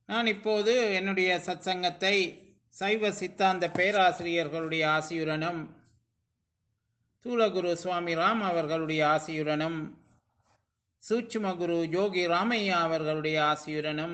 நான் இப்போது என்னுடைய சத்சங்கத்தை சைவ சித்தாந்த பேராசிரியர்களுடைய ஆசியுடனும் தூலகுரு சுவாமி ராம் அவர்களுடைய ஆசியுடனும் சூட்சுமகுரு யோகி ராமையா அவர்களுடைய ஆசியுடனும்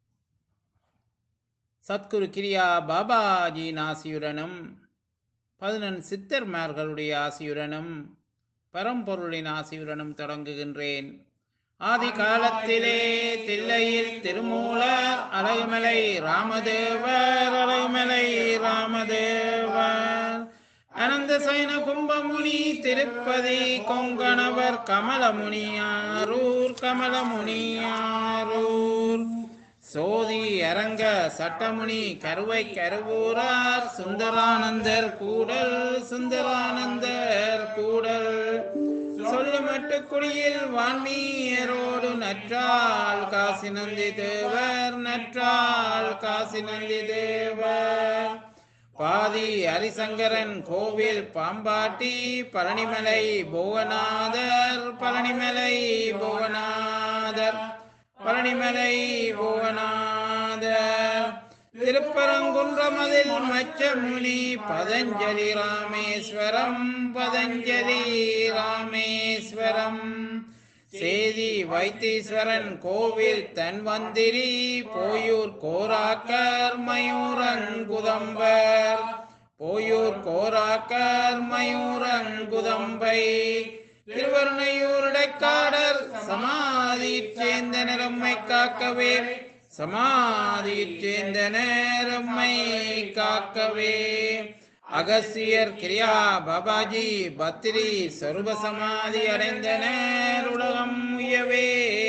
சத்குரு கிரியா பாபாஜியின் ஆசியுடனும் பதினெண் சித்தர்மார்களுடைய ஆசியுடனும் பரம்பொருளின் ஆசியுடனும் தொடங்குகின்றேன் ஆதி காலத்திலே தில்லையில் திருமூலர் அழகுமலை ராமதேவர் அழகுமலை ராமதேவர் அனந்த சைன கும்பமுனி திருப்பதி கொங்கணவர் கமலமுனியாரூர் கமலமுனியாரூர் சோதி அரங்க சட்டமுனி கருவை கருவூரார் சுந்தரானந்தர் கூடல் சுந்தரானந்தர் கூடல் சொல்லுமட்டு குடியில் வான்மீயரோடு நற்றால் காசி நந்தி தேவர் நற்றால் காசி நந்தி தேவர் பாதி ஹரிசங்கரன் கோவில் பாம்பாட்டி பழனிமலை புவனாதர் பழனிமலை புவனாதர் பழனிமலை புவனாதர் திருப்பரங்குன்றமதில் மச்சமுனி பதஞ்சலி ராமேஸ்வரம் பதஞ்சலி ராமேஸ்வரம் சேதி வைத்தீஸ்வரன் கோவில் தன்வந்திரி போயூர் கோராக்கர் மயூரங்குதம்பர் போயூர் கோராக்கர் மயூரங்குதம்பை திருவருணையூருடைக்காடர் சமாதியைச் சேர்ந்த நிறம்மை காக்கவே சமாதியைச் சேர்ந்த நேரம்மை காக்கவே அகசியர் கிரியா பாபாஜி பத்ரி சொருப சமாதி அடைந்தனர் உலகம் உயவே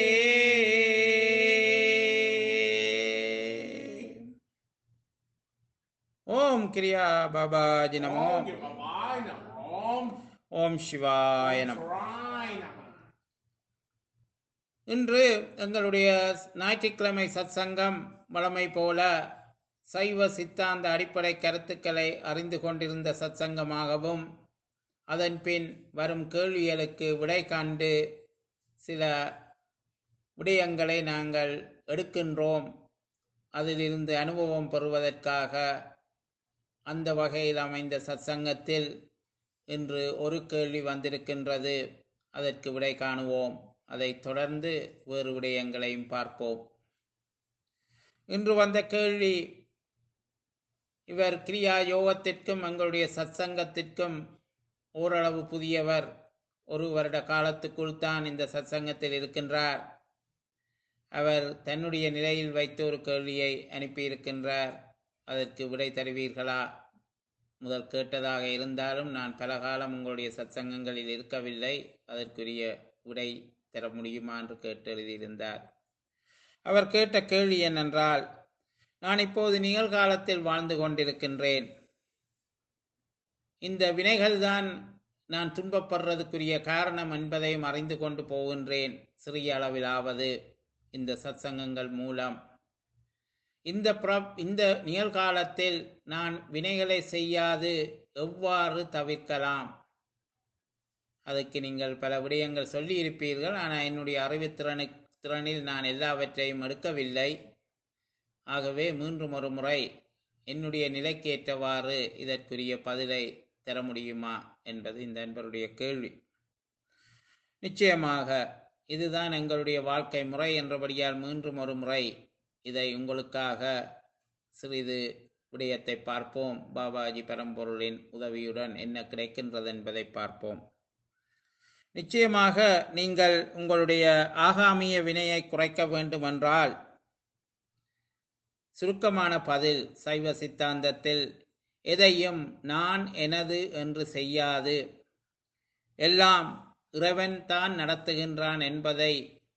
ஓம் கிரியா பாபாஜி நமோ ஓம் சிவாய நம ஓம் ஓம் சிவாய நமோ சிவாய நம இன்று எங்களுடைய ஞாயிற்றுக்கிழமை சத்சங்கம் வழமை போல சைவ சித்தாந்த அடிப்படை கருத்துக்களை அறிந்து கொண்டிருந்த சத்சங்கமாகவும் அதன் பின் வரும் கேள்விகளுக்கு விடை காண்டு சில விடயங்களை நாங்கள் எடுக்கின்றோம் அதிலிருந்து அனுபவம் பெறுவதற்காக அந்த வகையில் அமைந்த சத்சங்கத்தில் இன்று ஒரு கேள்வி வந்திருக்கின்றது அதற்கு விடை காணுவோம் அதைத் தொடர்ந்து வேறு விடயங்களையும் பார்ப்போம் இன்று வந்த கேள்வி இவர் கிரியா யோகத்திற்கும் எங்களுடைய சத்சங்கத்திற்கும் ஓரளவு புதியவர் ஒரு வருட காலத்துக்குள் தான் இந்த சத்சங்கத்தில் இருக்கின்றார் அவர் தன்னுடைய நிலையில் வைத்த ஒரு கேள்வியை அனுப்பியிருக்கின்றார் அதற்கு விடை தருவீர்களா முதல் கேட்டதாக இருந்தாலும் நான் பல காலம் உங்களுடைய சத்சங்கங்களில் இருக்கவில்லை அதற்குரிய விடை தர முடியுமா என்று கேட்டு எழுதியிருந்தார் அவர் கேட்ட கேள்வி என்னென்றால் நான் இப்போது நிகழ்காலத்தில் வாழ்ந்து கொண்டிருக்கின்றேன் இந்த வினைகள்தான் நான் துன்பப்படுறதுக்குரிய காரணம் என்பதையும் அறிந்து கொண்டு போகின்றேன் சிறிய அளவிலாவது இந்த சத்சங்கங்கள் மூலம் இந்த பிர இந்த நிகழ்காலத்தில் நான் வினைகளை செய்யாது எவ்வாறு தவிர்க்கலாம் அதுக்கு நீங்கள் பல விடயங்கள் சொல்லி இருப்பீர்கள் ஆனால் என்னுடைய அறிவுத்திறனு திறனில் நான் எல்லாவற்றையும் எடுக்கவில்லை ஆகவே மீண்டும் ஒரு முறை என்னுடைய நிலைக்கேற்றவாறு இதற்குரிய பதிலை தர முடியுமா என்பது இந்த நண்பருடைய கேள்வி நிச்சயமாக இதுதான் எங்களுடைய வாழ்க்கை முறை என்றபடியால் மீண்டும் ஒரு முறை இதை உங்களுக்காக சிறிது விடயத்தை பார்ப்போம் பாபாஜி பரம்பொருளின் உதவியுடன் என்ன கிடைக்கின்றது என்பதை பார்ப்போம் நிச்சயமாக நீங்கள் உங்களுடைய ஆகாமிய வினையை குறைக்க வேண்டுமென்றால் சுருக்கமான பதில் சைவ சித்தாந்தத்தில் எதையும் நான் எனது என்று செய்யாது எல்லாம் இறைவன் தான் நடத்துகின்றான் என்பதை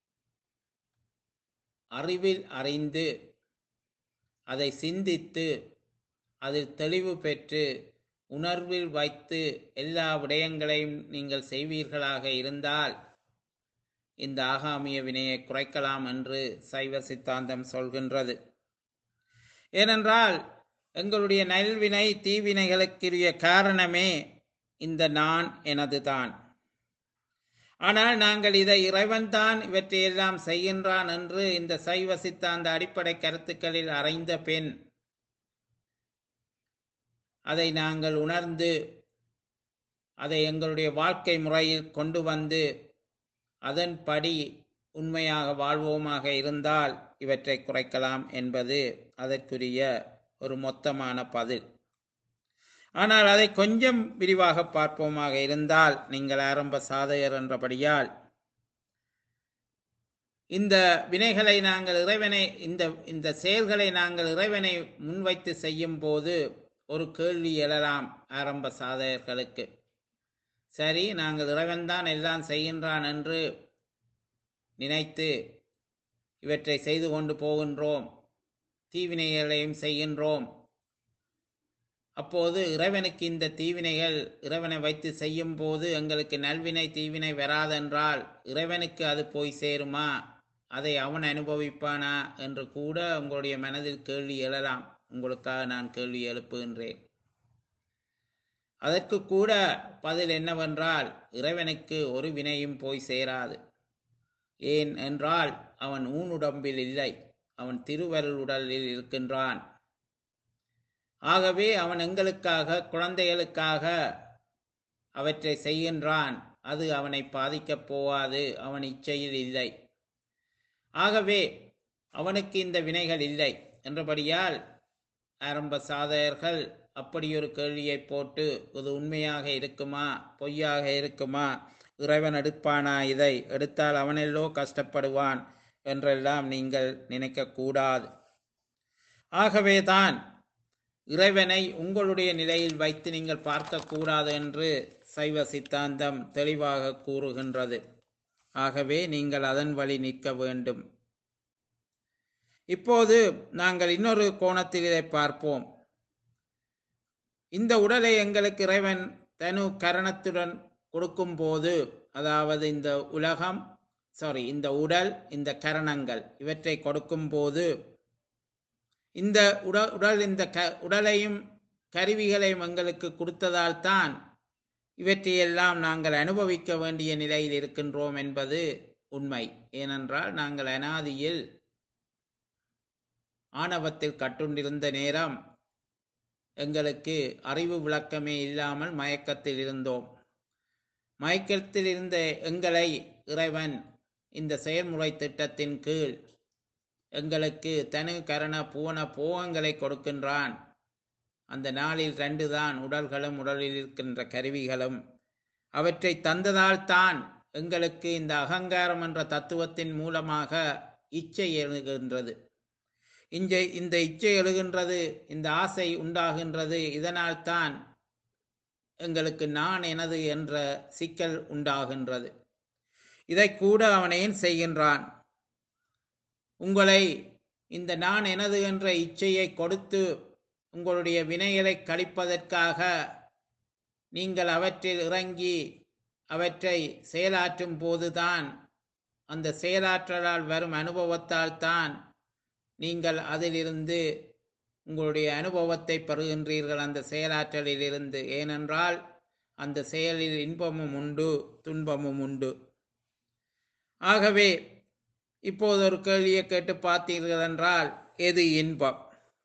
அறிவில் அறிந்து அதை சிந்தித்து அதில் தெளிவு பெற்று உணர்வில் வைத்து எல்லா விடயங்களையும் நீங்கள் செய்வீர்களாக இருந்தால் இந்த ஆகாமிய வினையை குறைக்கலாம் என்று சைவ சித்தாந்தம் சொல்கின்றது ஏனென்றால் எங்களுடைய நல்வினை தீவினைகளுக்குரிய காரணமே இந்த நான் எனது தான் ஆனால் நாங்கள் இதை இறைவன்தான் இவற்றையெல்லாம் செய்கின்றான் என்று இந்த சைவ சித்தாந்த அடிப்படை கருத்துக்களில் அறைந்த பெண் அதை நாங்கள் உணர்ந்து அதை எங்களுடைய வாழ்க்கை முறையில் கொண்டு வந்து அதன்படி உண்மையாக வாழ்வோமாக இருந்தால் இவற்றை குறைக்கலாம் என்பது அதற்குரிய ஒரு மொத்தமான பதில் ஆனால் அதை கொஞ்சம் விரிவாக பார்ப்போமாக இருந்தால் நீங்கள் ஆரம்ப சாதகர் என்றபடியால் இந்த வினைகளை நாங்கள் இறைவனை இந்த இந்த செயல்களை நாங்கள் இறைவனை முன்வைத்து செய்யும் போது ஒரு கேள்வி எழலாம் ஆரம்ப சாதகர்களுக்கு சரி நாங்கள் இறைவன்தான் எல்லாம் செய்கின்றான் என்று நினைத்து இவற்றை செய்து கொண்டு போகின்றோம் தீவினைகளையும் செய்கின்றோம் அப்போது இறைவனுக்கு இந்த தீவினைகள் இறைவனை வைத்து செய்யும் போது எங்களுக்கு நல்வினை தீவினை வராதென்றால் இறைவனுக்கு அது போய் சேருமா அதை அவன் அனுபவிப்பானா என்று கூட உங்களுடைய மனதில் கேள்வி எழலாம் உங்களுக்காக நான் கேள்வி எழுப்புகின்றேன் அதற்கு கூட பதில் என்னவென்றால் இறைவனுக்கு ஒரு வினையும் போய் சேராது ஏன் என்றால் அவன் ஊனுடம்பில் இல்லை அவன் திருவருள் உடலில் இருக்கின்றான் ஆகவே அவன் எங்களுக்காக குழந்தைகளுக்காக அவற்றை செய்கின்றான் அது அவனை பாதிக்கப் போவாது அவன் இச்சையில் இல்லை ஆகவே அவனுக்கு இந்த வினைகள் இல்லை என்றபடியால் ஆரம்ப சாதகர்கள் அப்படி ஒரு கேள்வியை போட்டு இது உண்மையாக இருக்குமா பொய்யாக இருக்குமா இறைவன் எடுப்பானா இதை எடுத்தால் அவனெல்லோ கஷ்டப்படுவான் என்றெல்லாம் நீங்கள் நினைக்கக்கூடாது ஆகவேதான் இறைவனை உங்களுடைய நிலையில் வைத்து நீங்கள் பார்க்கக்கூடாது என்று சைவ சித்தாந்தம் தெளிவாக கூறுகின்றது ஆகவே நீங்கள் அதன் வழி நிற்க வேண்டும் இப்போது நாங்கள் இன்னொரு கோணத்தில் இதை பார்ப்போம் இந்த உடலை எங்களுக்கு இறைவன் தனு கரணத்துடன் கொடுக்கும் போது அதாவது இந்த உலகம் சாரி இந்த உடல் இந்த கரணங்கள் இவற்றை கொடுக்கும் போது இந்த உடல் உடல் இந்த க உடலையும் கருவிகளையும் எங்களுக்கு கொடுத்ததால் தான் இவற்றையெல்லாம் நாங்கள் அனுபவிக்க வேண்டிய நிலையில் இருக்கின்றோம் என்பது உண்மை ஏனென்றால் நாங்கள் அனாதியில் ஆணவத்தில் கட்டுண்டிருந்த நேரம் எங்களுக்கு அறிவு விளக்கமே இல்லாமல் மயக்கத்தில் இருந்தோம் மயக்கத்தில் இருந்த எங்களை இறைவன் இந்த செயல்முறை திட்டத்தின் கீழ் எங்களுக்கு தனு கரண பூவன போகங்களை கொடுக்கின்றான் அந்த நாளில் ரெண்டு தான் உடல்களும் உடலில் இருக்கின்ற கருவிகளும் அவற்றை தந்ததால் தான் எங்களுக்கு இந்த அகங்காரம் என்ற தத்துவத்தின் மூலமாக இச்சை எழுகின்றது இஞ்சை இந்த இச்சை எழுகின்றது இந்த ஆசை உண்டாகின்றது இதனால் தான் எங்களுக்கு நான் எனது என்ற சிக்கல் உண்டாகின்றது இதை கூட அவன் ஏன் செய்கின்றான் உங்களை இந்த நான் எனது என்ற இச்சையை கொடுத்து உங்களுடைய வினைகளை கழிப்பதற்காக நீங்கள் அவற்றில் இறங்கி அவற்றை செயலாற்றும் போதுதான் அந்த செயலாற்றலால் வரும் அனுபவத்தால் தான் நீங்கள் அதிலிருந்து உங்களுடைய அனுபவத்தை பெறுகின்றீர்கள் அந்த செயலாற்றலில் இருந்து ஏனென்றால் அந்த செயலில் இன்பமும் உண்டு துன்பமும் உண்டு ஆகவே இப்போது ஒரு கேள்வியை கேட்டு பார்த்தீர்கள் என்றால் எது இன்பம்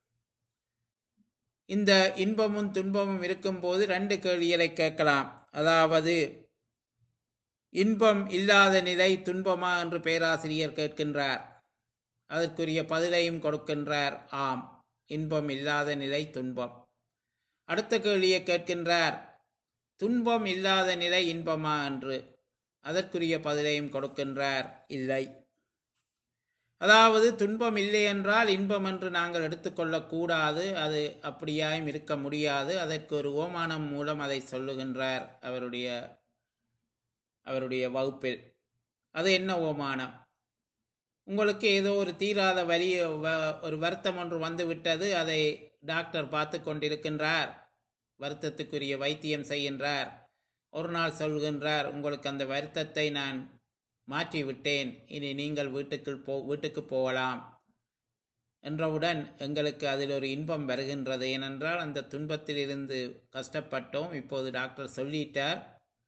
இந்த இன்பமும் துன்பமும் இருக்கும்போது ரெண்டு கேள்விகளை கேட்கலாம் அதாவது இன்பம் இல்லாத நிலை துன்பமா என்று பேராசிரியர் கேட்கின்றார் அதற்குரிய பதிலையும் கொடுக்கின்றார் ஆம் இன்பம் இல்லாத நிலை துன்பம் அடுத்த கேள்வியை கேட்கின்றார் துன்பம் இல்லாத நிலை இன்பமா என்று அதற்குரிய பதிலையும் கொடுக்கின்றார் இல்லை அதாவது துன்பம் இல்லை என்றால் இன்பம் என்று நாங்கள் எடுத்துக்கொள்ளக் கூடாது அது அப்படியாயும் இருக்க முடியாது அதற்கு ஒரு ஓமானம் மூலம் அதை சொல்லுகின்றார் அவருடைய அவருடைய வகுப்பில் அது என்ன ஓமானம் உங்களுக்கு ஏதோ ஒரு தீராத வலி வ- ஒரு வருத்தம் ஒன்று வந்து விட்டது அதை டாக்டர் பார்த்து கொண்டிருக்கின்றார் வருத்தத்துக்குரிய வைத்தியம் செய்கின்றார் ஒரு நாள் சொல்கின்றார் உங்களுக்கு அந்த வருத்தத்தை நான் மாற்றி விட்டேன் இனி நீங்கள் வீட்டுக்குள் போ வீட்டுக்கு போகலாம் என்றவுடன் எங்களுக்கு அதில் ஒரு இன்பம் வருகின்றது ஏனென்றால் அந்த துன்பத்தில் இருந்து கஷ்டப்பட்டோம் இப்போது டாக்டர் சொல்லிட்டார்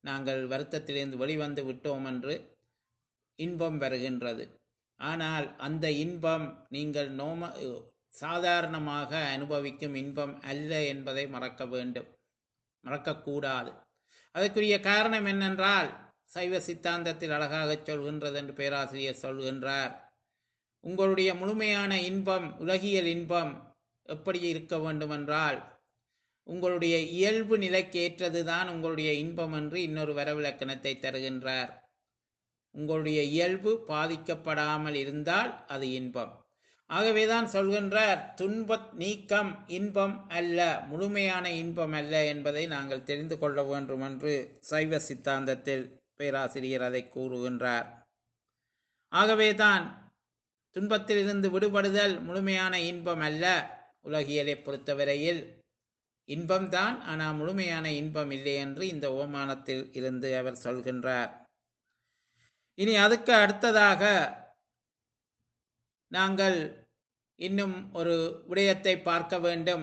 நாங்கள் வருத்தத்திலிருந்து வெளிவந்து விட்டோம் என்று இன்பம் வருகின்றது ஆனால் அந்த இன்பம் நீங்கள் நோம சாதாரணமாக அனுபவிக்கும் இன்பம் அல்ல என்பதை மறக்க வேண்டும் மறக்கக்கூடாது அதற்குரிய காரணம் என்னென்றால் சைவ சித்தாந்தத்தில் அழகாக சொல்கின்றது என்று பேராசிரியர் சொல்கின்றார் உங்களுடைய முழுமையான இன்பம் உலகியல் இன்பம் எப்படி இருக்க வேண்டுமென்றால் உங்களுடைய இயல்பு நிலைக்கு ஏற்றதுதான் உங்களுடைய இன்பம் என்று இன்னொரு வரவிலக்கணத்தை தருகின்றார் உங்களுடைய இயல்பு பாதிக்கப்படாமல் இருந்தால் அது இன்பம் ஆகவேதான் சொல்கின்றார் துன்ப நீக்கம் இன்பம் அல்ல முழுமையான இன்பம் அல்ல என்பதை நாங்கள் தெரிந்து கொள்ள வேண்டும் என்று சைவ சித்தாந்தத்தில் பேராசிரியர் அதை கூறுகின்றார் ஆகவேதான் துன்பத்திலிருந்து விடுபடுதல் முழுமையான இன்பம் அல்ல உலகியலை பொறுத்தவரையில் இன்பம்தான் ஆனால் முழுமையான இன்பம் இல்லை என்று இந்த ஓமானத்தில் இருந்து அவர் சொல்கின்றார் இனி அதுக்கு அடுத்ததாக நாங்கள் இன்னும் ஒரு விடயத்தை பார்க்க வேண்டும்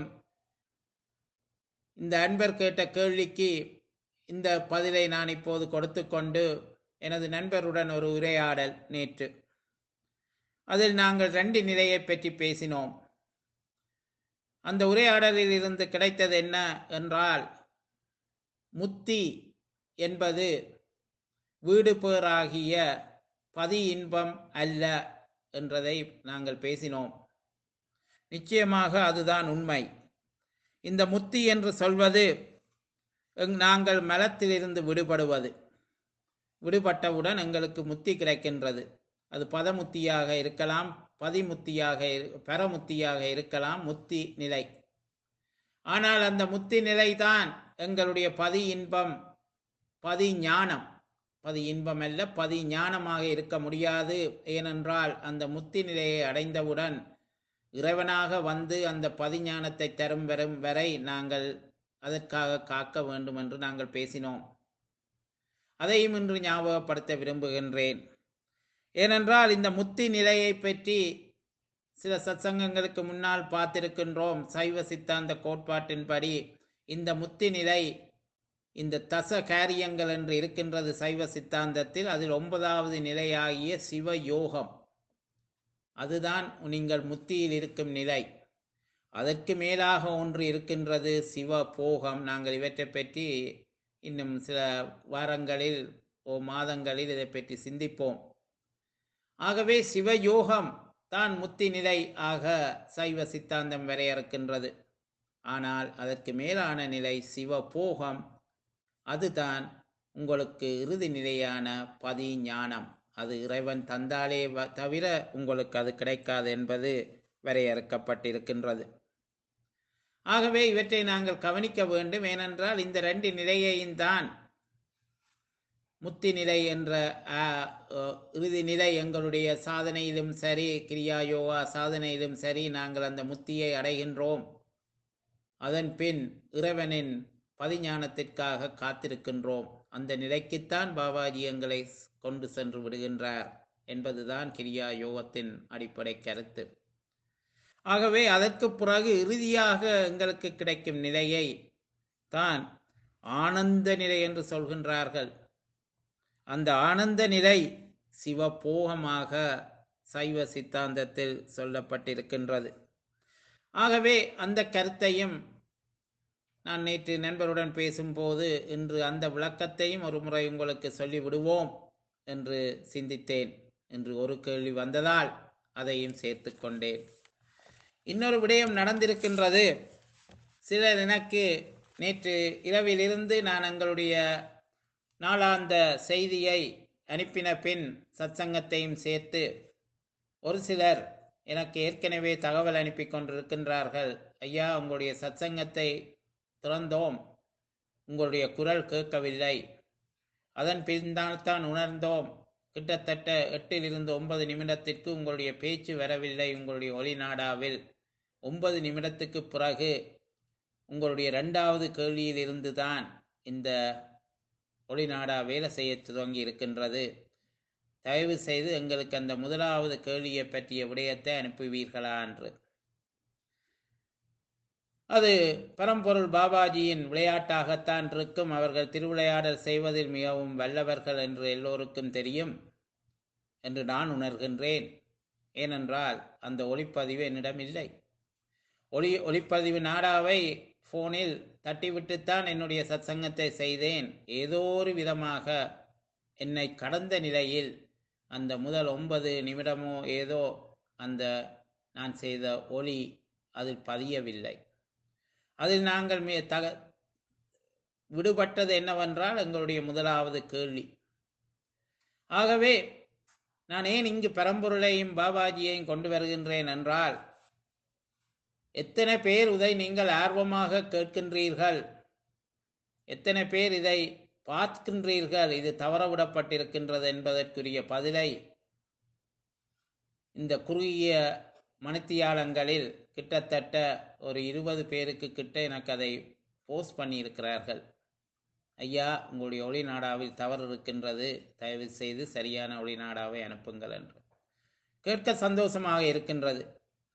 இந்த அன்பர் கேட்ட கேள்விக்கு இந்த பதிலை நான் இப்போது கொடுத்து கொண்டு எனது நண்பருடன் ஒரு உரையாடல் நேற்று அதில் நாங்கள் ரெண்டு நிலையை பற்றி பேசினோம் அந்த உரையாடலில் இருந்து கிடைத்தது என்ன என்றால் முத்தி என்பது வீடு பேராகிய பதி இன்பம் அல்ல என்றதை நாங்கள் பேசினோம் நிச்சயமாக அதுதான் உண்மை இந்த முத்தி என்று சொல்வது எங் நாங்கள் மலத்திலிருந்து விடுபடுவது விடுபட்டவுடன் எங்களுக்கு முத்தி கிடைக்கின்றது அது பதமுத்தியாக இருக்கலாம் பதிமுத்தியாக இரு- பரமுத்தியாக இருக்கலாம் முத்தி நிலை ஆனால் அந்த முத்தி நிலைதான் எங்களுடைய பதி இன்பம் பதி ஞானம் பதி இன்பம் அல்ல பதி ஞானமாக இருக்க முடியாது ஏனென்றால் அந்த முத்தி நிலையை அடைந்தவுடன் இறைவனாக வந்து அந்த பதிஞானத்தை தரும் வரும் வரை நாங்கள் அதற்காக காக்க வேண்டும் என்று நாங்கள் பேசினோம் அதையும் இன்று ஞாபகப்படுத்த விரும்புகின்றேன் ஏனென்றால் இந்த முத்தி நிலையை பற்றி சில சத்சங்கங்களுக்கு முன்னால் பார்த்திருக்கின்றோம் சைவ சித்தாந்த கோட்பாட்டின்படி இந்த முத்தி நிலை இந்த தச காரியங்கள் என்று இருக்கின்றது சைவ சித்தாந்தத்தில் அதில் ஒன்பதாவது நிலையாகிய சிவ யோகம் அதுதான் நீங்கள் முத்தியில் இருக்கும் நிலை அதற்கு மேலாக ஒன்று இருக்கின்றது சிவ போகம் நாங்கள் இவற்றை பற்றி இன்னும் சில வாரங்களில் ஓ மாதங்களில் இதை பற்றி சிந்திப்போம் ஆகவே சிவயோகம் தான் முத்தி நிலை ஆக சைவ சித்தாந்தம் வரையறுக்கின்றது ஆனால் அதற்கு மேலான நிலை சிவபோகம் அதுதான் உங்களுக்கு இறுதி நிலையான பதி ஞானம் அது இறைவன் தந்தாலே வ- தவிர உங்களுக்கு அது கிடைக்காது என்பது வரையறுக்கப்பட்டிருக்கின்றது ஆகவே இவற்றை நாங்கள் கவனிக்க வேண்டும் ஏனென்றால் இந்த ரெண்டு நிலையையும் தான் முத்தி நிலை என்ற ஆ, அ, இறுதி நிலை எங்களுடைய சாதனையிலும் சரி கிரியா யோகா சாதனையிலும் சரி நாங்கள் அந்த முத்தியை அடைகின்றோம் அதன் பின் இறைவனின் பதிஞானத்திற்காக காத்திருக்கின்றோம் அந்த நிலைக்குத்தான் பாபாஜி எங்களை கொண்டு சென்று விடுகின்றார் என்பதுதான் கிரியா யோகத்தின் அடிப்படை கருத்து ஆகவே அதற்கு பிறகு இறுதியாக எங்களுக்கு கிடைக்கும் நிலையை தான் ஆனந்த நிலை என்று சொல்கின்றார்கள் அந்த ஆனந்த நிலை சிவபோகமாக சைவ சித்தாந்தத்தில் சொல்லப்பட்டிருக்கின்றது ஆகவே அந்த கருத்தையும் நான் நேற்று நண்பருடன் பேசும்போது இன்று அந்த விளக்கத்தையும் ஒரு முறை உங்களுக்கு சொல்லி விடுவோம் என்று சிந்தித்தேன் என்று ஒரு கேள்வி வந்ததால் அதையும் சேர்த்து கொண்டேன் இன்னொரு விடயம் நடந்திருக்கின்றது சிலர் எனக்கு நேற்று இரவிலிருந்து நான் எங்களுடைய நாளாந்த செய்தியை அனுப்பின பின் சத்சங்கத்தையும் சேர்த்து ஒரு சிலர் எனக்கு ஏற்கனவே தகவல் அனுப்பி கொண்டிருக்கின்றார்கள் ஐயா உங்களுடைய சத்சங்கத்தை திறந்தோம் உங்களுடைய குரல் கேட்கவில்லை அதன் பின்னால் தான் உணர்ந்தோம் கிட்டத்தட்ட எட்டிலிருந்து ஒன்பது நிமிடத்திற்கு உங்களுடைய பேச்சு வரவில்லை உங்களுடைய ஒளிநாடாவில் ஒன்பது நிமிடத்துக்கு பிறகு உங்களுடைய இரண்டாவது கேள்வியிலிருந்து தான் இந்த ஒளிநாடா வேலை செய்ய துவங்கி இருக்கின்றது தயவு செய்து எங்களுக்கு அந்த முதலாவது கேள்வியை பற்றிய விடயத்தை அனுப்புவீர்களா என்று அது பரம்பொருள் பாபாஜியின் விளையாட்டாகத்தான் இருக்கும் அவர்கள் திருவிளையாடல் செய்வதில் மிகவும் வல்லவர்கள் என்று எல்லோருக்கும் தெரியும் என்று நான் உணர்கின்றேன் ஏனென்றால் அந்த ஒளிப்பதிவு என்னிடம் இல்லை ஒளி ஒளிப்பதிவு நாடாவை ஃபோனில் தட்டிவிட்டுத்தான் என்னுடைய சத்சங்கத்தை செய்தேன் ஏதோ ஒரு விதமாக என்னை கடந்த நிலையில் அந்த முதல் ஒன்பது நிமிடமோ ஏதோ அந்த நான் செய்த ஒளி அதில் பதியவில்லை அதில் நாங்கள் மே தக விடுபட்டது என்னவென்றால் எங்களுடைய முதலாவது கேள்வி ஆகவே நான் ஏன் இங்கு பரம்பொருளையும் பாபாஜியையும் கொண்டு வருகின்றேன் என்றால் எத்தனை பேர் இதை நீங்கள் ஆர்வமாக கேட்கின்றீர்கள் எத்தனை பேர் இதை பார்க்கின்றீர்கள் இது தவறவிடப்பட்டிருக்கின்றது என்பதற்குரிய பதிலை இந்த குறுகிய மணித்தியாலங்களில் கிட்டத்தட்ட ஒரு இருபது பேருக்கு கிட்ட எனக்கு அதை போஸ்ட் பண்ணியிருக்கிறார்கள் ஐயா உங்களுடைய ஒளிநாடாவில் தவறு இருக்கின்றது தயவு செய்து சரியான ஒளிநாடாவை அனுப்புங்கள் என்று கேட்க சந்தோஷமாக இருக்கின்றது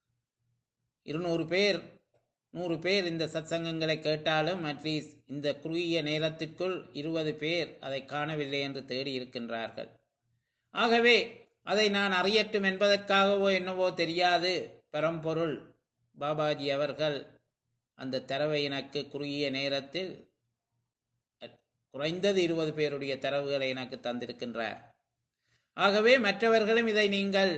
இருநூறு பேர் நூறு பேர் இந்த சத்சங்கங்களை கேட்டாலும் அட்லீஸ்ட் இந்த குறுகிய நேரத்திற்குள் இருபது பேர் அதை காணவில்லை என்று தேடி இருக்கின்றார்கள் ஆகவே அதை நான் அறியட்டும் என்பதற்காகவோ என்னவோ தெரியாது பரம்பொருள் பாபாஜி அவர்கள் அந்த தரவை எனக்கு குறுகிய நேரத்தில் குறைந்தது இருபது பேருடைய தரவுகளை எனக்கு தந்திருக்கின்றார் ஆகவே மற்றவர்களும் இதை நீங்கள்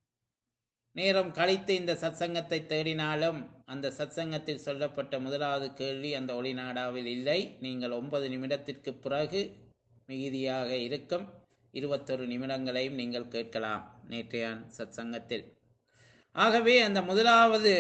நேரம் கழித்து இந்த சத்சங்கத்தை தேடினாலும் அந்த சத்சங்கத்தில் சொல்லப்பட்ட முதலாவது கேள்வி அந்த ஒளிநாடாவில் இல்லை நீங்கள் ஒன்பது நிமிடத்திற்கு பிறகு மிகுதியாக இருக்கும் இருபத்தொரு நிமிடங்களையும் நீங்கள் கேட்கலாம் நேற்றையான் சத்சங்கத்தில் ஆகவே அந்த முதலாவது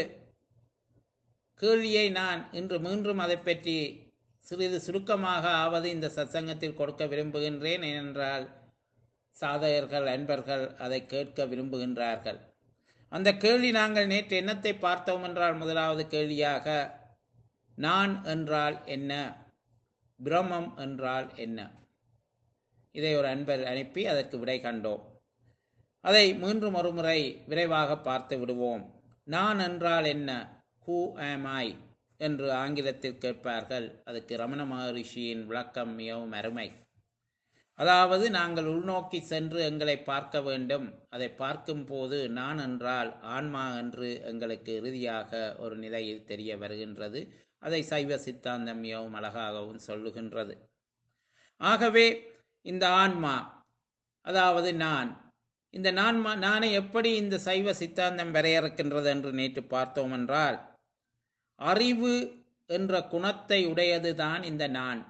கேள்வியை நான் இன்று மீண்டும் அதை பற்றி சிறிது சுருக்கமாக ஆவது இந்த சத்சங்கத்தில் கொடுக்க விரும்புகின்றேன் ஏனென்றால் சாதகர்கள் அன்பர்கள் அதை கேட்க விரும்புகின்றார்கள் அந்த கேள்வி நாங்கள் நேற்று என்னத்தை பார்த்தோம் என்றால் முதலாவது கேள்வியாக நான் என்றால் என்ன பிரம்மம் என்றால் என்ன இதை ஒரு அன்பர் அனுப்பி அதற்கு விடை கண்டோம் அதை மீண்டும் ஒரு முறை விரைவாக பார்த்து விடுவோம் நான் என்றால் என்ன ஹூ ஆம் ஐ என்று ஆங்கிலத்தில் கேட்பார்கள் அதுக்கு ரமண மகரிஷியின் விளக்கம் மிகவும் அருமை அதாவது நாங்கள் உள்நோக்கி சென்று எங்களை பார்க்க வேண்டும் அதை பார்க்கும் போது நான் என்றால் ஆன்மா என்று எங்களுக்கு இறுதியாக ஒரு நிலையில் தெரிய வருகின்றது அதை சைவ சித்தாந்தம் மிகவும் அழகாகவும் சொல்லுகின்றது ஆகவே இந்த ஆன்மா அதாவது நான் இந்த நான்மா நானை எப்படி இந்த சைவ சித்தாந்தம் வரையறுக்கின்றது என்று நேற்று பார்த்தோம் என்றால் அறிவு என்ற குணத்தை உடையதுதான் இந்த நான்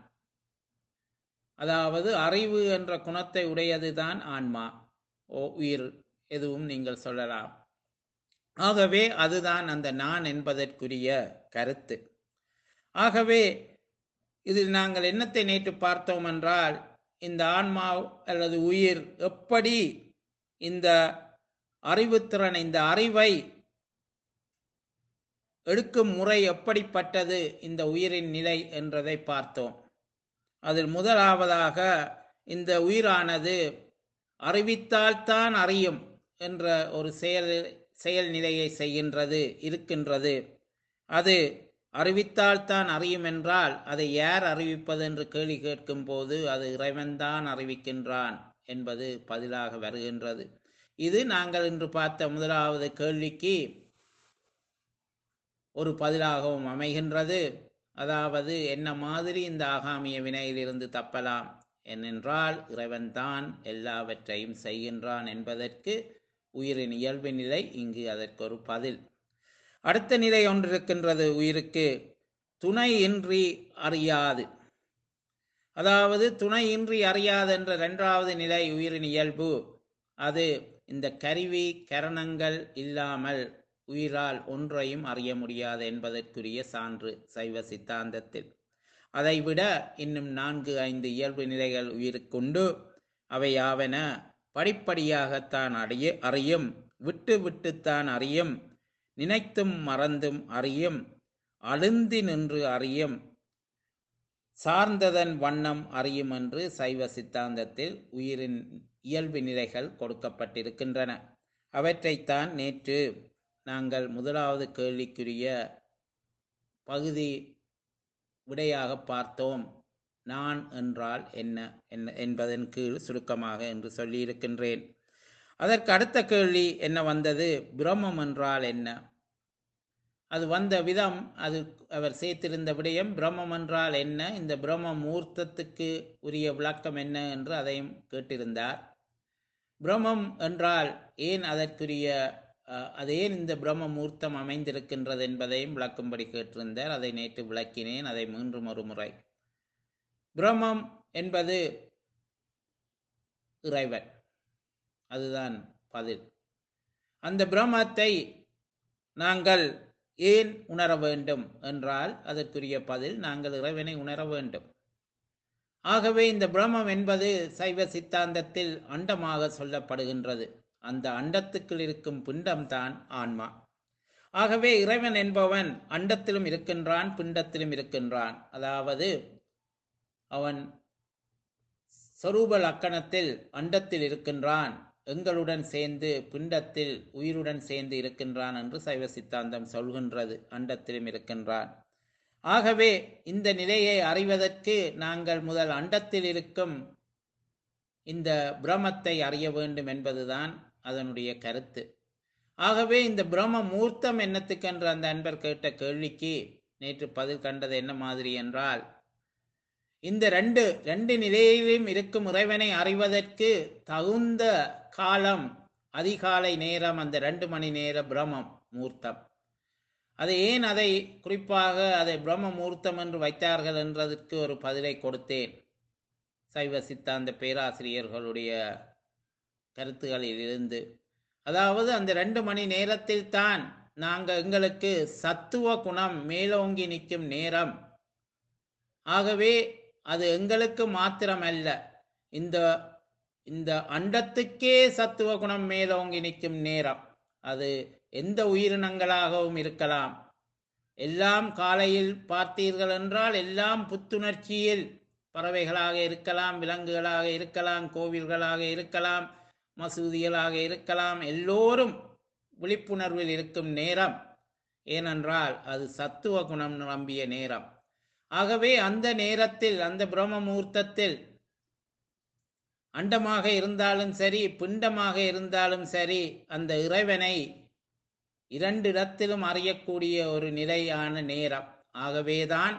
அதாவது அறிவு என்ற குணத்தை உடையதுதான் ஆன்மா ஓ உயிர் எதுவும் நீங்கள் சொல்லலாம் ஆகவே அதுதான் அந்த நான் என்பதற்குரிய கருத்து ஆகவே இதில் நாங்கள் என்னத்தை நேற்று பார்த்தோம் என்றால் இந்த ஆன்மா அல்லது உயிர் எப்படி இந்த அறிவுத்திறன் இந்த அறிவை எடுக்கும் முறை எப்படிப்பட்டது இந்த உயிரின் நிலை என்றதை பார்த்தோம் அதில் முதலாவதாக இந்த உயிரானது அறிவித்தால்தான் அறியும் என்ற ஒரு செயல் செயல்நிலையை செய்கின்றது இருக்கின்றது அது அறிவித்தால்தான் அறியும் என்றால் அதை யார் அறிவிப்பது என்று கேள்வி கேட்கும் போது அது இறைவன்தான் அறிவிக்கின்றான் என்பது பதிலாக வருகின்றது இது நாங்கள் இன்று பார்த்த முதலாவது கேள்விக்கு ஒரு பதிலாகவும் அமைகின்றது அதாவது என்ன மாதிரி இந்த ஆகாமிய வினையிலிருந்து தப்பலாம் ஏனென்றால் இறைவன்தான் எல்லாவற்றையும் செய்கின்றான் என்பதற்கு உயிரின் இயல்பு நிலை இங்கு அதற்கு ஒரு பதில் அடுத்த நிலை ஒன்று இருக்கின்றது உயிருக்கு துணையின்றி அறியாது அதாவது துணையின்றி அறியாது என்ற இரண்டாவது நிலை உயிரின் இயல்பு அது இந்த கருவி கரணங்கள் இல்லாமல் உயிரால் ஒன்றையும் அறிய முடியாது என்பதற்குரிய சான்று சைவ சித்தாந்தத்தில் அதைவிட இன்னும் நான்கு ஐந்து இயல்பு நிலைகள் உயிருக்குண்டு அவையாவன படிப்படியாகத்தான் அறிய அறியும் விட்டு விட்டுத்தான் அறியும் நினைத்தும் மறந்தும் அறியும் அழுந்தி நின்று அறியும் சார்ந்ததன் வண்ணம் அறியும் என்று சைவ சித்தாந்தத்தில் உயிரின் இயல்பு நிலைகள் கொடுக்கப்பட்டிருக்கின்றன அவற்றைத்தான் நேற்று நாங்கள் முதலாவது கேள்விக்குரிய பகுதி விடையாக பார்த்தோம் நான் என்றால் என்ன என்ன என்பதன் கீழ் சுருக்கமாக என்று சொல்லியிருக்கின்றேன் அதற்கு அடுத்த கேள்வி என்ன வந்தது பிரம்மம் என்றால் என்ன அது வந்த விதம் அது அவர் சேர்த்திருந்த விடயம் பிரம்மம் என்றால் என்ன இந்த பிரம்ம மூர்த்தத்துக்கு உரிய விளக்கம் என்ன என்று அதையும் கேட்டிருந்தார் பிரம்மம் என்றால் ஏன் அதற்குரிய அஹ், அது ஏன் இந்த பிரம்ம மூர்த்தம் அமைந்திருக்கின்றது என்பதையும் விளக்கும்படி கேட்டிருந்தார் அதை நேற்று விளக்கினேன் அதை மீண்டும் ஒரு முறை பிரம்மம் என்பது இறைவன் அதுதான் பதில் அந்த பிரம்மத்தை நாங்கள் ஏன் உணர வேண்டும் என்றால் அதற்குரிய பதில் நாங்கள் இறைவனை உணர வேண்டும் ஆகவே இந்த பிரம்மம் என்பது சைவ சித்தாந்தத்தில் அண்டமாக சொல்லப்படுகின்றது அந்த அண்டத்துக்குள் இருக்கும் பிண்டம்தான் ஆன்மா ஆகவே இறைவன் என்பவன் அண்டத்திலும் இருக்கின்றான் பிண்டத்திலும் இருக்கின்றான் அதாவது அவன் சொரூப லக்கணத்தில் அண்டத்தில் இருக்கின்றான் எங்களுடன் சேர்ந்து பிண்டத்தில் உயிருடன் சேர்ந்து இருக்கின்றான் என்று சைவ சித்தாந்தம் சொல்கின்றது அண்டத்திலும் இருக்கின்றான் ஆகவே இந்த நிலையை அறிவதற்கு நாங்கள் முதல் அண்டத்தில் இருக்கும் இந்த பிரமத்தை அறிய வேண்டும் என்பதுதான் அதனுடைய கருத்து ஆகவே இந்த பிரம்ம மூர்த்தம் என்னத்துக்கென்று அந்த அன்பர் கேட்ட கேள்விக்கு நேற்று பதில் கண்டது என்ன மாதிரி என்றால் இந்த ரெண்டு ரெண்டு நிலையிலும் இருக்கும் இறைவனை அறிவதற்கு தகுந்த காலம் அதிகாலை நேரம் அந்த ரெண்டு மணி நேர பிரம்மம் மூர்த்தம் அதை ஏன் அதை குறிப்பாக அதை பிரம்ம மூர்த்தம் என்று வைத்தார்கள் என்றதற்கு ஒரு பதிலை கொடுத்தேன் சைவ சித்தாந்த பேராசிரியர்களுடைய கருத்துகளில் இருந்து அதாவது அந்த ரெண்டு மணி நேரத்தில் தான் நாங்கள் எங்களுக்கு சத்துவ குணம் மேலோங்கி நிற்கும் நேரம் ஆகவே அது எங்களுக்கு மாத்திரமல்ல இந்த இந்த அண்டத்துக்கே சத்துவ குணம் மேலோங்கி நிற்கும் நேரம் அது எந்த உயிரினங்களாகவும் இருக்கலாம் எல்லாம் காலையில் பார்த்தீர்கள் என்றால் எல்லாம் புத்துணர்ச்சியில் பறவைகளாக இருக்கலாம் விலங்குகளாக இருக்கலாம் கோவில்களாக இருக்கலாம் மசூதிகளாக இருக்கலாம் எல்லோரும் விழிப்புணர்வில் இருக்கும் நேரம் ஏனென்றால் அது சத்துவ குணம் நிரம்பிய நேரம் ஆகவே அந்த நேரத்தில் அந்த பிரம்ம முகூர்த்தத்தில் அண்டமாக இருந்தாலும் சரி பிண்டமாக இருந்தாலும் சரி அந்த இறைவனை இரண்டு இடத்திலும் அறியக்கூடிய ஒரு நிலையான நேரம் ஆகவேதான்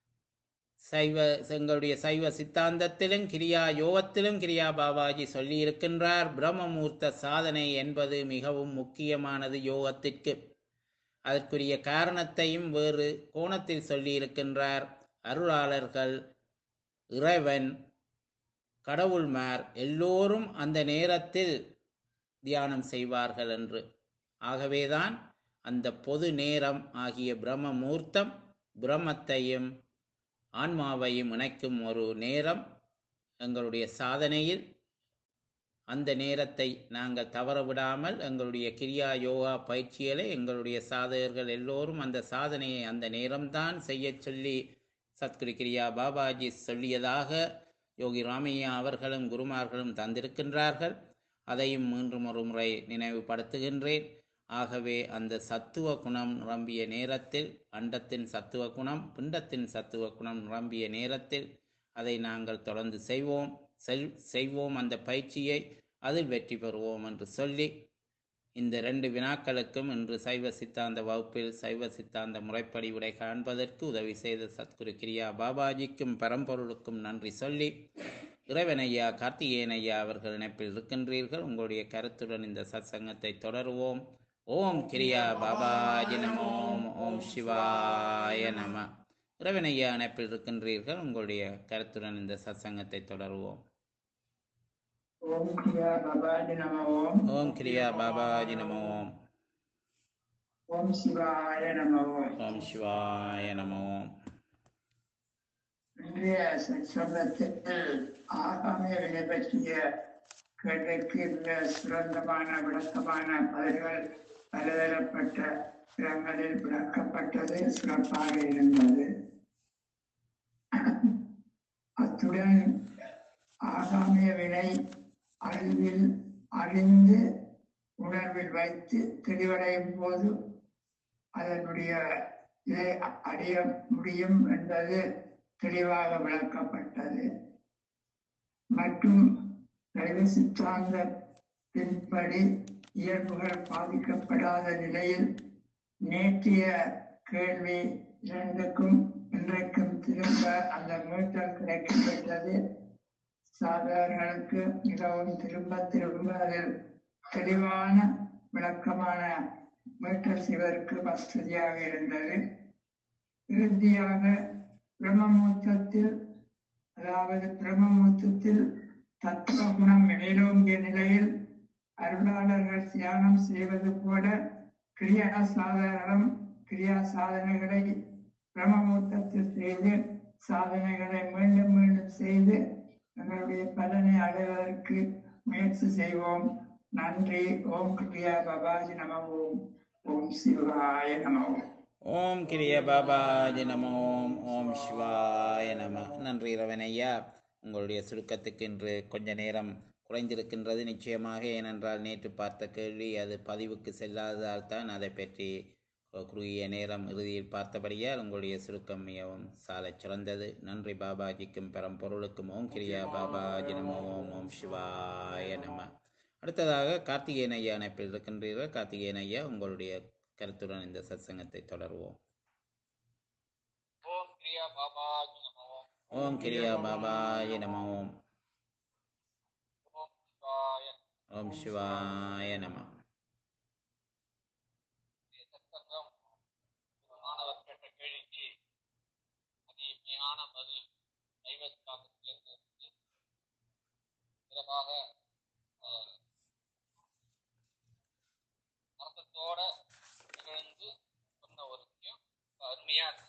சைவ எங்களுடைய சைவ சித்தாந்தத்திலும் கிரியா யோகத்திலும் கிரியா பாபாஜி சொல்லி இருக்கின்றார் பிரம்மமூர்த்த சாதனை என்பது மிகவும் முக்கியமானது யோகத்திற்கு அதற்குரிய காரணத்தையும் வேறு கோணத்தில் சொல்லி இருக்கின்றார் அருளாளர்கள் இறைவன் கடவுள்மார் எல்லோரும் அந்த நேரத்தில் தியானம் செய்வார்கள் என்று ஆகவேதான் அந்த பொது நேரம் ஆகிய பிரம்ம மூர்த்தம் பிரம்மத்தையும் ஆன்மாவையும் இணைக்கும் ஒரு நேரம் எங்களுடைய சாதனையில் அந்த நேரத்தை நாங்கள் தவற விடாமல் எங்களுடைய கிரியா யோகா பயிற்சிகளை எங்களுடைய சாதகர்கள் எல்லோரும் அந்த சாதனையை அந்த நேரம்தான் செய்யச் சொல்லி சத்குரு கிரியா பாபாஜி சொல்லியதாக யோகி ராமையா அவர்களும் குருமார்களும் தந்திருக்கின்றார்கள் அதையும் மீண்டும் ஒரு முறை நினைவுபடுத்துகின்றேன் ஆகவே அந்த சத்துவ குணம் நிரம்பிய நேரத்தில் அண்டத்தின் சத்துவ குணம் பிண்டத்தின் சத்துவ குணம் நிரம்பிய நேரத்தில் அதை நாங்கள் தொடர்ந்து செய்வோம் செல் செய்வோம் அந்த பயிற்சியை அதில் வெற்றி பெறுவோம் என்று சொல்லி இந்த ரெண்டு வினாக்களுக்கும் இன்று சைவ சித்தாந்த வகுப்பில் சைவ சித்தாந்த முறைப்படி விடை காண்பதற்கு உதவி செய்த சத்குரு கிரியா பாபாஜிக்கும் பரம்பொருளுக்கும் நன்றி சொல்லி இறைவனையா கார்த்திகேயன் ஐயா அவர்கள் இணைப்பில் இருக்கின்றீர்கள் உங்களுடைய கருத்துடன் இந்த சத்சங்கத்தை தொடருவோம் ஓம் கிரியா பாபாஜி நம ஓம் ஓம் சிவாய நம இறைவனையா இணைப்பில் இருக்கின்றீர்கள் உங்களுடைய கருத்துடன் இந்த சத்சங்கத்தை தொடருவோம் ஓம் கிரியா பாபாஜி நம ஓம் ஓம் கிரியா பாபாஜி நம ஓம் ஓம் சிவாய நம ஓம் ஓம் சிவாய நம ஓம் இன்றைய சத்சங்கத்தில் ஆகாமிய வினை பற்றிய கேள்விக்கு மிக சிறந்தமான விளக்கமான பதில்கள் பலதரப்பட்ட இடங்களில் விளக்கப்பட்டது சிறப்பாக இருந்தது அத்துடன் ஆகாமிய வினை அறிவில் அறிந்து உணர்வில் வைத்து தெளிவடையும் போது அதனுடைய இதை அ- அடைய முடியும் என்பது தெளிவாக விளக்கப்பட்டது மற்றும் சைவ சித்தாந்தத்தின்படி இயல்புகள் பாதிக்கப்படாத நிலையில் நேற்றைய கேள்வி இரண்டுக்கும் இன்றைக்கும் திரும்ப அந்த மீட்டல் கிடைக்கப்பட்டது சாதகர்களுக்கு மிகவும் திரும்ப திரும்ப அதில் தெளிவான விளக்கமான மீட்டல் சிவருக்கு வசதியாக இருந்தது இறுதியாக பிரம்மமூர்த்தத்தில் அதாவது பிரம்மமூர்த்தத்தில் தத்துவ குணம் மேலோங்கிய நிலையில் அருளாளர்கள் தியானம் செய்வது போல கிரியா சாதாரணம் கிரியா சாதனைகளை பிரம்மமூர்த்தத்தில் செய்து சாதனைகளை மீண்டும் மீண்டும் செய்து எங்களுடைய பலனை அடைவதற்கு முயற்சி செய்வோம் நன்றி ஓம் கிரியா பாபாஜி நம ஓம் ஓம் சிவாய நம ஓம் ஓம் கிரிய பாபாஜி நம ஓம் ஓம் சிவாய நம நன்றி இரவனையா உங்களுடைய சுருக்கத்துக்கு இன்று கொஞ்ச நேரம் குறைந்திருக்கின்றது நிச்சயமாக ஏனென்றால் நேற்று பார்த்த கேள்வி அது பதிவுக்கு செல்லாததால் தான் அதை பற்றி குறுகிய நேரம் இறுதியில் பார்த்தபடியால் உங்களுடைய சுருக்கம் மிகவும் சாலச் சிறந்தது நன்றி பாபாஜிக்கும் பரம்பொருளுக்கும் ஓம் கிரியா பாபாஜி நம ஓம் ஓம் சிவாய நம அடுத்ததாக கார்த்திகேயன் ஐயா இணைப்பில் இருக்கின்றீர்கள் கார்த்திகேயன் ஐயா உங்களுடைய கருத்துடன் இந்த சத்சங்கத்தை தொடருவோம் ஓம் கிரியா பாபாஜி நமோ ஓம் கிரியா பாபாய நம ஓம் ஓம் சிவாய ஓம் சிவாய நம சத்தங்கம் ஒரு மாணவர் கேட்ட கேள்விக்கு அதிகமையான பதில் சைவஸ்தானத்திலிருந்து இருந்து சிறப்பாக அஹ், அர்த்தத்தோட நிகழ்ந்து சொன்ன ஒரு விஷயம் ரொம்ப அருமையா இருக்கு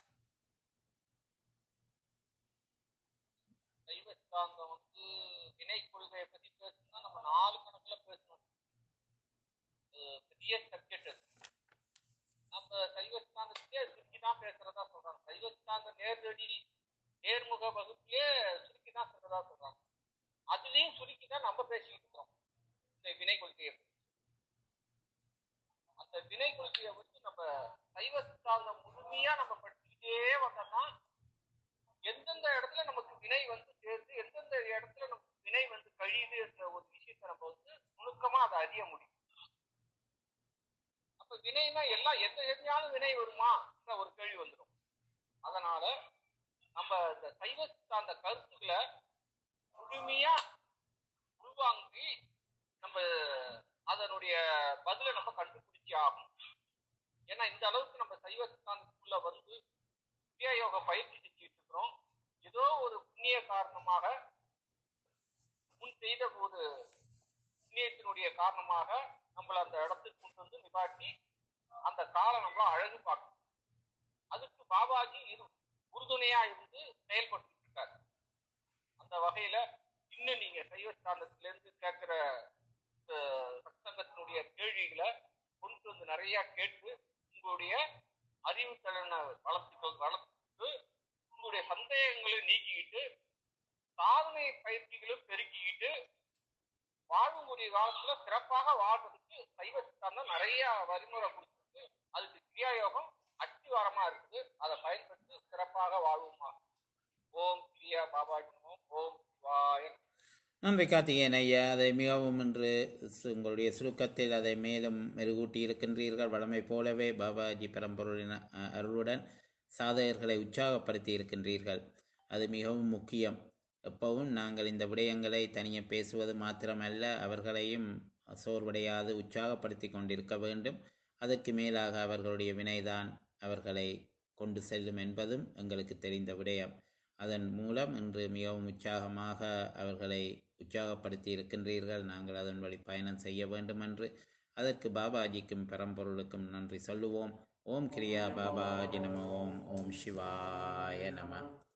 சைவ சித்தாந்தம் வந்து வினை கொள்கையை பத்தி பேசணும்னா நம்ம நாலு கணக்குல பேசணும் அது பெரிய சப்ஜெக்ட் அது நம்ம சைவ சித்தாந்தத்திலே சுருக்கி தான் பேசுறதா சொல்றாங்க சைவ சித்தாந்த நேரடி நேர்முக வகுப்பிலே சுருக்கி தான் சொல்றதா சொல்றாங்க அதுலயும் சுருக்கி தான் நம்ம பேசிக்கிட்டு இருக்கிறோம் இந்த வினை கொள்கையை பத்தி. அந்த வினை கொள்கையை வச்சு நம்ம சைவ சித்தாந்தம் முழுமையா நம்ம படிச்சுக்கிட்டே வந்தோம்னா எந்தெந்த இடத்துல நமக்கு வினை வந்து சேர்ந்து எந்தெந்த இடத்துல நமக்கு வினை வந்து கழியுது என்ற ஒரு விஷயத்தை நம்ம வந்து நுணுக்கமா அதை அறிய முடியும் அப்ப வினைனா எல்லாம் எந்த எதையாலும் வினை வருமா ஒரு கேள்வி வந்துடும் அதனால நம்ம இந்த சைவ சித்தாந்த கருத்துக்களை முழுமையா உள்வாங்கி நம்ம அதனுடைய பதிலை நம்ம கண்டுபிடிச்சி ஆகணும் ஏன்னா இந்த அளவுக்கு நம்ம சைவ சித்தாந்தத்துக்குள்ள வந்து கிரியா யோக பயிற்சி செஞ்சுட்டு இருக்கிறோம் ஏதோ ஒரு புண்ணிய காரணமாக முன் செய்த ஒரு புண்ணியத்தினுடைய காரணமாக நம்மள அந்த இடத்துக்கு கொண்டு வந்து நிப்பாட்டி அந்த காலை நம்மள அழகு பார்க்கணும் அதுக்கு பாபாஜி இரு உறுதுணையா இருந்து செயல்பட்டு இருக்காரு அந்த வகையில இன்னும் நீங்க சைவ ஸ்தானத்துல இருந்து கேட்கிற அஹ், சத்சங்கத்தினுடைய கேள்விகளை கொண்டு வந்து நிறைய கேட்டு உங்களுடைய அறிவு திறனை வளர்த்துக்கள் வளர்த்து உங்களுடைய சந்தேகங்களை நீக்கிக்கிட்டு சாதனை பயிற்சிகளும் பெருக்கிக்கிட்டு வாழக்கூடிய காலத்துல சிறப்பாக வாழ்றதுக்கு சைவ சித்தாந்தம் நிறைய வழிமுறை கொடுத்துருக்கு அதுக்கு கிரியா யோகம் அத்திவாரமா இருக்குது அதை பயன்படுத்தி சிறப்பாக வாழ்வோமா ஓம் கிரியா பாபாஜி நமோ ஓம் சிவாய நமோ. நன்றி கார்த்திகேயன் ஐயா அதை மிகவும் இன்று சு- உங்களுடைய சுருக்கத்தில் அதை மேலும் மெருகூட்டி இருக்கின்றீர்கள் வழமை போலவே பாபாஜி பரம்பொருளின் அ- அருளுடன் சாதகர்களை உற்சாகப்படுத்தி இருக்கின்றீர்கள் அது மிகவும் முக்கியம் எப்பவும் நாங்கள் இந்த விடயங்களை தனியே பேசுவது மாத்திரமல்ல அவர்களையும் சோர்வடையாது உற்சாகப்படுத்தி கொண்டிருக்க வேண்டும் அதற்கு மேலாக அவர்களுடைய வினைதான் அவர்களை கொண்டு செல்லும் என்பதும் எங்களுக்கு தெரிந்த விடயம் அதன் மூலம் இன்று மிகவும் உற்சாகமாக அவர்களை உற்சாகப்படுத்தி இருக்கின்றீர்கள் நாங்கள் அதன் வழி பயணம் செய்ய வேண்டும் என்று அதற்கு பாபாஜிக்கும் பரம்பொருளுக்கும் நன்றி சொல்லுவோம் ஓம் கிரியா பாபாஜி நம ஓம் ஓம் சிவாய நம